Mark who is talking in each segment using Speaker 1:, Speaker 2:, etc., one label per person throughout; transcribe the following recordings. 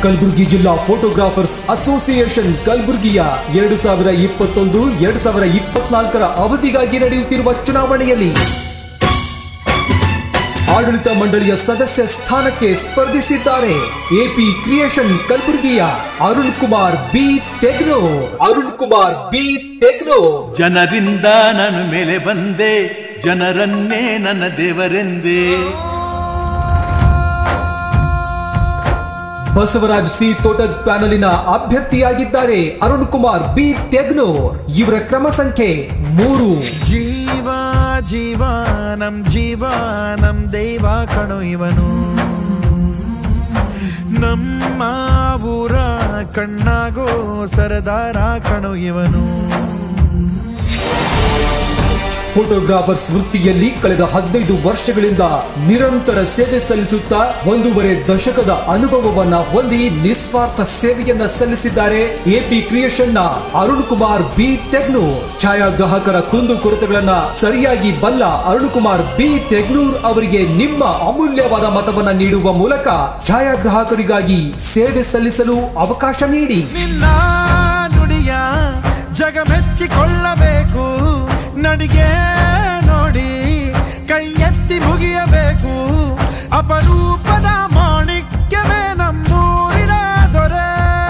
Speaker 1: ಕಲಬುರಗಿ ಜಿಲ್ಲಾ photographers association ಕಲಬುರಗಿಯ ಎರಡು ಸಾವಿರ ಇಪ್ಪತ್ತೊಂದು ಎರಡು ಸಾವಿರ ಇಪ್ಪತ್ನಾಲ್ಕರ ಅವಧಿಗಾಗಿ ನಡೆಯುತ್ತಿರುವ ಚುನಾವಣೆಯಲ್ಲಿ ಆಡಳಿತ ಮಂಡಳಿಯ ಸದಸ್ಯ ಸ್ಥಾನಕ್ಕೆ ಸ್ಪರ್ಧಿಸಿದ್ದಾರೆ ಎಪಿ ಕ್ರಿಯೇಷನ್ ಕಲಬುರಗಿಯ ಅರುಣ್ ಕುಮಾರ್ ಬಿ ತೆಗ್ನೂರ್ ಅರುಣ್ ಕುಮಾರ್ ಬಿ ತೆಗ್ನೂರ್
Speaker 2: ಜನರಿಂದ ನಾನು ಮೇಲೆ ಬಂದೆ ಜನರನ್ನೇ ನನ್ನ ದೇವರೆಂದೇ
Speaker 1: ಬಸವರಾಜ್ ಸಿ ತೋಟದ ಪ್ಯಾನಲಿನ ಅಭ್ಯರ್ಥಿಯಾಗಿದ್ದಾರೆ ಅರುಣ್ ಕುಮಾರ್ ಬಿ ತೆಗ್ನೂರ್ ಇವರ ಕ್ರಮ ಸಂಖ್ಯೆ ಮೂರು
Speaker 3: ಜೀವ ಜೀವ ನಮ್ ಜೀವ ನಮ್ ದೈವ ಕಣೋ ಇವನು ನಮ್ಮ ಊರ ಕಣ್ಣಾಗೋ ಸರದಾರ ಕಣೋ ಇವನು
Speaker 1: ಫೋಟೋಗ್ರಾಫರ್ಸ್ ವೃತ್ತಿಯಲ್ಲಿ ಕಳೆದ ಹದಿನೈದು ವರ್ಷಗಳಿಂದ ನಿರಂತರ ಸೇವೆ ಸಲ್ಲಿಸುತ್ತಾ ಒಂದೂವರೆ ದಶಕದ ಅನುಭವವನ್ನ ಹೊಂದಿ ನಿಸ್ವಾರ್ಥ ಸೇವೆಯನ್ನ ಸಲ್ಲಿಸಿದ್ದಾರೆ ಎಪಿ ಕ್ರಿಯೇಷನ್ ನ ಅರುಣ್ ಕುಮಾರ್ ಬಿ ತೆಗ್ನೂರ್ ಛಾಯಾಗ್ರಾಹಕರ ಕುಂದು ಕೊರತೆಗಳನ್ನ ಸರಿಯಾಗಿ ಬಲ್ಲ ಅರುಣ್ ಕುಮಾರ್ ಬಿ ತೆಗ್ನೂರ್ ಅವರಿಗೆ ನಿಮ್ಮ ಅಮೂಲ್ಯವಾದ ಮತವನ್ನ ನೀಡುವ ಮೂಲಕ ಛಾಯಾಗ್ರಾಹಕರಿಗಾಗಿ ಸೇವೆ ಸಲ್ಲಿಸಲು ಅವಕಾಶ ನೀಡಿ
Speaker 3: ನಿನ್ನ ನುಡಿಯ ಜಗ ಮೆಚ್ಚಿಕೊಳ್ಳಬೇಕು ನಡಿಗೆ ನೋಡಿ ಕೈ ಎತ್ತಿ ಮುಗಿಯಬೇಕು ಅಪರೂಪದ ಮಾಣಿಕ್ಯವೇ ನಮ್ಮೂರಿನ ದೊರೆ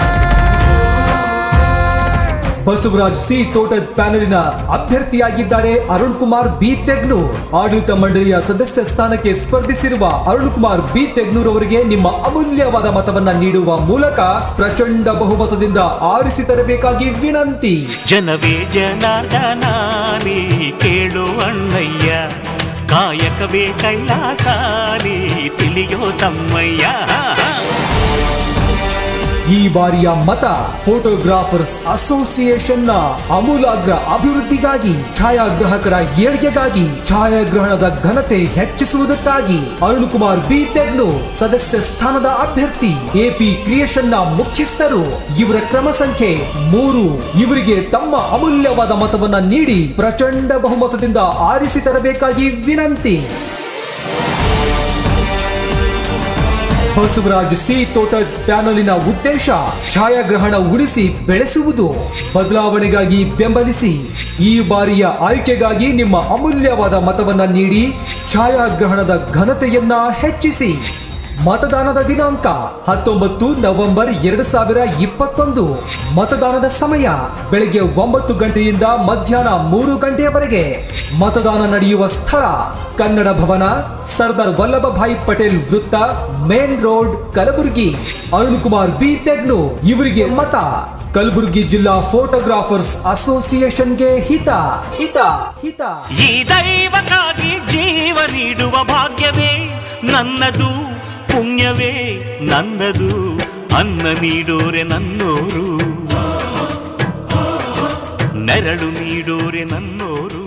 Speaker 1: ಬಸವರಾಜ್ ಸಿ ತೋಟದ ಪ್ಯಾನಲಿನ ಅಭ್ಯರ್ಥಿಯಾಗಿದ್ದಾರೆ ಅರುಣ್ ಕುಮಾರ್ ಬಿ ತೆಗ್ನೂರ್ ಆಡಳಿತ ಮಂಡಳಿಯ ಸದಸ್ಯ ಸ್ಥಾನಕ್ಕೆ ಸ್ಪರ್ಧಿಸಿರುವ ಅರುಣ್ ಕುಮಾರ್ ಬಿ ತೆಗ್ನೂರ್ ಅವರಿಗೆ ನಿಮ್ಮ ಅಮೂಲ್ಯವಾದ ಮತವನ್ನ ನೀಡುವ ಮೂಲಕ ಪ್ರಚಂಡ ಬಹುಮತದಿಂದ ಆರಿಸಿ ತರಬೇಕಾಗಿ ವಿನಂತಿ
Speaker 4: ಜನವೇ ಜನಾರ್ದನಾನಿ ಕೇಳು ಅಣ್ಣಯ್ಯ ಕಾಯಕವೇ ಕೈಲಾಸಾನಿ ತಿಳಿಯೋ ತಮ್ಮಯ್ಯ
Speaker 1: ಈ ಬಾರಿಯ ಮತ ಫೋಟೋಗ್ರಾಫರ್ಸ್ ಅಸೋಸಿಯೇಷನ್ ನ ಅಮೂಲಾಗ್ರ ಅಭಿವೃದ್ಧಿಗಾಗಿ ಛಾಯಾಗ್ರಾಹಕರ ಏಳಿಗೆಗಾಗಿ ಛಾಯಾಗ್ರಹಣದ ಘನತೆ ಹೆಚ್ಚಿಸುವುದಕ್ಕಾಗಿ ಅರುಣ್ ಕುಮಾರ್ ಬಿ ತೆಗ್ನು ಸದಸ್ಯ ಸ್ಥಾನದ ಅಭ್ಯರ್ಥಿ ಎಪಿ ಕ್ರಿಯೇಷನ್ ನ ಮುಖ್ಯಸ್ಥರು ಇವರ ಕ್ರಮ ಸಂಖ್ಯೆ ಮೂರು ಇವರಿಗೆ ತಮ್ಮ ಅಮೂಲ್ಯವಾದ ಮತವನ್ನ ನೀಡಿ ಪ್ರಚಂಡ ಬಹುಮತದಿಂದ ಆರಿಸಿ ತರಬೇಕಾಗಿ ವಿನಂತಿ ಬಸವರಾಜ್ ಸಿ ತೋಟ ಪ್ಯಾನಲಿನ ಉದ್ದೇಶ ಛಾಯಾಗ್ರಹಣ ಉಳಿಸಿ ಬೆಳೆಸುವುದು ಬದಲಾವಣೆಗಾಗಿ ಬೆಂಬಲಿಸಿ ಈ ಬಾರಿಯ ಆಯ್ಕೆಗಾಗಿ ನಿಮ್ಮ ಅಮೂಲ್ಯವಾದ ಮತವನ್ನ ನೀಡಿ ಛಾಯಾಗ್ರಹಣದ ಘನತೆಯನ್ನ ಹೆಚ್ಚಿಸಿ ಮತದಾನದ ದಿನಾಂಕ ಹತ್ತೊಂಬತ್ತು ನವೆಂಬರ್ ಎರಡು ಸಾವಿರ ಇಪ್ಪತ್ತೊಂದು ಮತದಾನದ ಸಮಯ ಬೆಳಗ್ಗೆ ಒಂಬತ್ತು ಗಂಟೆಯಿಂದ ಮಧ್ಯಾಹ್ನ ಮೂರು ಗಂಟೆಯವರೆಗೆ ಮತದಾನ ನಡೆಯುವ ಸ್ಥಳ ಕನ್ನಡ ಭವನ ಸರ್ದಾರ್ ವಲ್ಲಭಭಾಯಿ ಪಟೇಲ್ ವೃತ್ತ main road Kalaburagi Arun Kumar B Tegnu ಇವರಿಗೆ ಮತ ಕಲಬುರಗಿ ಜಿಲ್ಲಾ ಫೋಟೋಗ್ರಾಫರ್ಸ್ ಅಸೋಸಿಯೇಷನ್ಗೆ ಹಿತ ಹಿತ ಹಿತ
Speaker 4: ಈ ದೈವಕ್ಕಾಗಿ ಜೀವ ನೀಡುವ ಭಾಗ್ಯವೇ ನನ್ನದು ಪುಣ್ಯವೇ ನನ್ನದು ಅನ್ನ ನೀಡೋರೆ ನನ್ನೋರು ನೆರಳು ನೀಡೋರೆ ನನ್ನೋರು